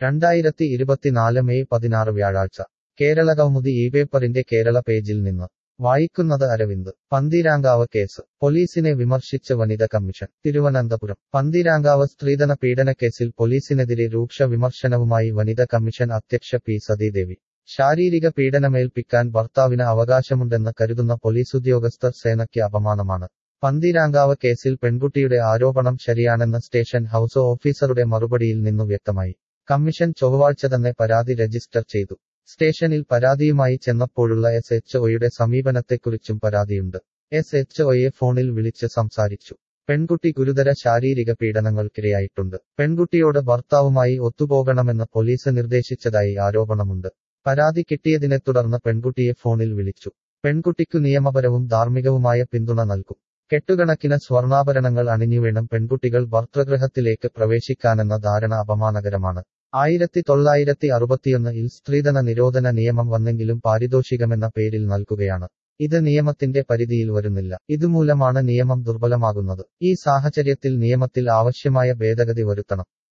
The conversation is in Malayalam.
രണ്ടായിരത്തി ഇരുപത്തിനാല് മെയ് പതിനാറ് വ്യാഴാഴ്ച കേരള കൗമുദി ഈ പേപ്പറിന്റെ കേരള പേജിൽ നിന്ന് വായിക്കുന്നത് അരവിന്ദ് പന്തീരാങ്കാവ് കേസ് പോലീസിനെ വിമർശിച്ച് വനിത കമ്മീഷൻ തിരുവനന്തപുരം പന്തീരാങ്കാവ് സ്ത്രീധന പീഡനക്കേസിൽ പോലീസിനെതിരെ രൂക്ഷ വിമർശനവുമായി വനിത കമ്മീഷൻ അധ്യക്ഷ പി സതീദേവി ശാരീരിക പീഡനമേൽപ്പിക്കാൻ ഭർത്താവിന് അവകാശമുണ്ടെന്ന് കരുതുന്ന പോലീസുദ്യോഗസ്ഥർ സേനയ്ക്ക് അപമാനമാണ് പന്തീരാങ്കാവ് കേസിൽ പെൺകുട്ടിയുടെ ആരോപണം ശരിയാണെന്ന് സ്റ്റേഷൻ ഹൌസ് ഓഫീസറുടെ മറുപടിയിൽ നിന്നു വ്യക്തമായി കമ്മീഷൻ ചൊവ്വാഴ്ച തന്നെ പരാതി രജിസ്റ്റർ ചെയ്തു സ്റ്റേഷനിൽ പരാതിയുമായി ചെന്നപ്പോഴുള്ള എസ് എച്ച് ഒയുടെ സമീപനത്തെക്കുറിച്ചും പരാതിയുണ്ട് എസ് എച്ച് ഒയെ ഫോണിൽ വിളിച്ച് സംസാരിച്ചു പെൺകുട്ടി ഗുരുതര ശാരീരിക പീഡനങ്ങൾക്കിരയായിട്ടുണ്ട് പെൺകുട്ടിയോട് ഭർത്താവുമായി ഒത്തുപോകണമെന്ന് പോലീസ് നിർദ്ദേശിച്ചതായി ആരോപണമുണ്ട് പരാതി കിട്ടിയതിനെ തുടർന്ന് പെൺകുട്ടിയെ ഫോണിൽ വിളിച്ചു പെൺകുട്ടിക്കു നിയമപരവും ധാർമ്മികവുമായ പിന്തുണ നൽകും കെട്ടുകണക്കിന് സ്വർണ്ണാഭരണങ്ങൾ അണിഞ്ഞുവേണം പെൺകുട്ടികൾ ഭർത്തൃഗൃഹത്തിലേക്ക് പ്രവേശിക്കാനെന്ന ധാരണ അപമാനകരമാണ് ആയിരത്തി തൊള്ളായിരത്തി അറുപത്തിയൊന്നിൽ സ്ത്രീധന നിരോധന നിയമം വന്നെങ്കിലും പാരിതോഷികമെന്ന പേരിൽ നൽകുകയാണ് ഇത് നിയമത്തിന്റെ പരിധിയിൽ വരുന്നില്ല ഇതുമൂലമാണ് നിയമം ദുർബലമാകുന്നത് ഈ സാഹചര്യത്തിൽ നിയമത്തിൽ ആവശ്യമായ ഭേദഗതി വരുത്തണം